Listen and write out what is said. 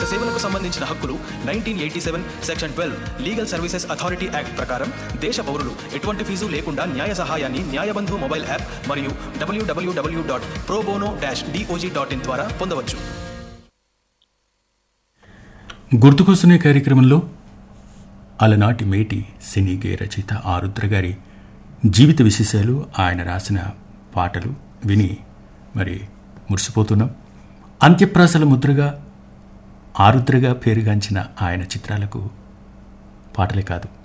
సామాజిక సేవలకు సంబంధించిన హక్కులు nineteen eighty seven section twelve legal services authority act ప్రకారం దేశ పౌరులు ఎటువంటి ఫీజు లేకుండా న్యాయ సహాయాన్ని న్యాయబంధు మొబైల్ యాప్ మరియు W W W dot pro bono dash DOJ dot in ద్వారా పొందవచ్చు గుర్తుకొస్తున్న కార్యక్రమంలో అలనాటి మేటి సినీ గే రచయిత ఆరుద్ర గారి జీవిత విశేషాలు ఆయన రాసిన పాటలు విని మరి మురిసిపోతున్నాం అంత్యప్రాసల ముద్రగా ఆరుద్రగా పేరుగాంచిన ఆయన చిత్రాలకు పాటలే కాదు